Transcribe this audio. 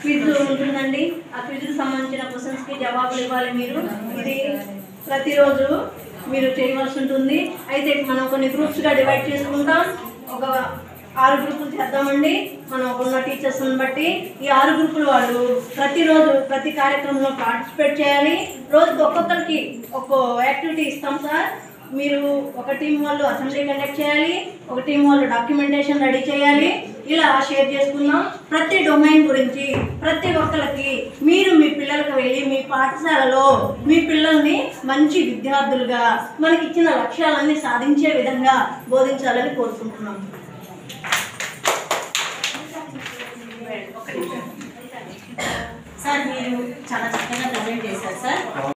quiz ఉంటుందండి ఆ క్విజ్కి సంబంధించిన క్వశ్చన్స్కి జవాబులు ఇవ్వాలి మీరు ఇది ప్రతిరోజు మీరు చేయవలసి ఉంటుంది అయితే మనం కొన్ని గ్రూప్స్గా డివైడ్ చేసుకుంటాం ఒక ఆరు గ్రూపులు చేద్దామండి మనం ఉన్న టీచర్స్ని బట్టి ఈ ఆరు గ్రూపులు వాళ్ళు ప్రతిరోజు ప్రతి కార్యక్రమంలో పార్టిసిపేట్ చేయాలి రోజుకి ఒక్కొక్కరికి ఒక్కో యాక్టివిటీ ఇస్తాం సార్ మీరు ఒక టీం వాళ్ళు అసెంబ్లీ కండక్ట్ చేయాలి ఒక టీం వాళ్ళు డాక్యుమెంటేషన్ రెడీ చేయాలి ఇలా షేర్ చేసుకుందాం ప్రతి డొమైన్ గురించి ప్రతి ఒక్కరికి మీరు మీ పిల్లలకు వెళ్ళి మీ పాఠశాలలో మీ పిల్లల్ని మంచి విద్యార్థులుగా మనకి ఇచ్చిన లక్ష్యాలన్నీ సాధించే విధంగా బోధించాలని కోరుకుంటున్నాం సార్ మీరు చాలా చక్కగా ప్రజెంట్ చేశారు సార్